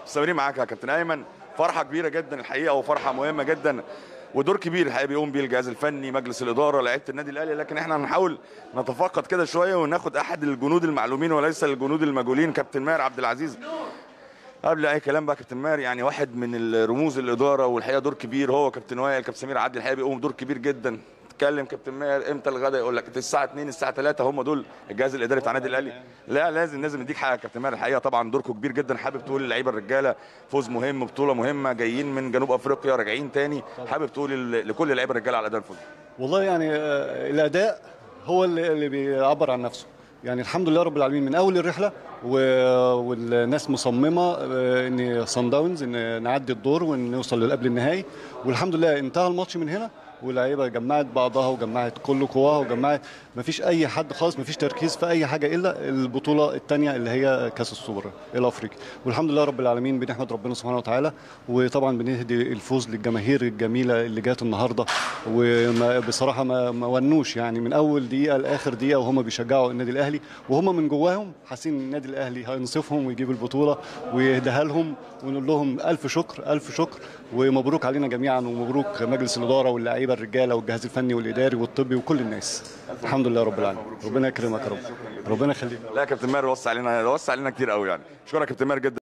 مستمرين معاك يا كابتن ايمن فرحه كبيره جدا الحقيقه وفرحه مهمه جدا ودور كبير الحقيقه بيقوم بيه الجهاز الفني مجلس الاداره لعيبه النادي الاهلي لكن احنا هنحاول نتفقد كده شويه وناخد احد الجنود المعلومين وليس الجنود المجهولين كابتن ماهر عبد العزيز قبل اي كلام بقى كابتن ماهر يعني واحد من رموز الاداره والحقيقه دور كبير هو كابتن وائل كابتن سمير عدلي الحقيقه بيقوم دور كبير جدا تتكلم كابتن ماهر امتى الغدا يقول لك الساعه 2 الساعه 3 هم دول الجهاز الاداري بتاع النادي الاهلي لا لازم لازم نديك حاجه يا كابتن ماهر الحقيقه طبعا دوركم كبير جدا حابب تقول للعيبه الرجاله فوز مهم بطوله مهمه جايين من جنوب افريقيا راجعين تاني حابب تقول ل- لكل اللعيبه الرجاله على اداء الفوز والله يعني آه، الاداء هو اللي اللي بيعبر عن نفسه يعني الحمد لله رب العالمين من اول الرحله و- والناس مصممه آه، ان صن داونز ان نعدي الدور ونوصل لقبل النهائي والحمد لله انتهى الماتش من هنا واللعيبه جمعت بعضها وجمعت كل قواها وجمعت ما فيش اي حد خالص ما فيش تركيز في اي حاجه الا البطوله الثانيه اللي هي كاس السوبر الافريقي والحمد لله رب العالمين بنحمد ربنا سبحانه وتعالى وطبعا بنهدي الفوز للجماهير الجميله اللي جات النهارده وبصراحه ما ما ونوش يعني من اول دقيقه لاخر دقيقه وهم بيشجعوا النادي الاهلي وهم من جواهم حاسين ان النادي الاهلي هينصفهم ويجيب البطوله ويهديها لهم ونقول لهم الف شكر الف شكر ومبروك علينا جميعا ومبروك مجلس الاداره واللعيبه الرجاله والجهاز الفني والاداري والطبي وكل الناس الحمد لله رب العالمين ربنا يكرمك يا رب ربنا يخليك لا يا كابتن ماهر وصى علينا وصى علينا كتير قوي يعني اشكرك يا كابتن ماهر جدا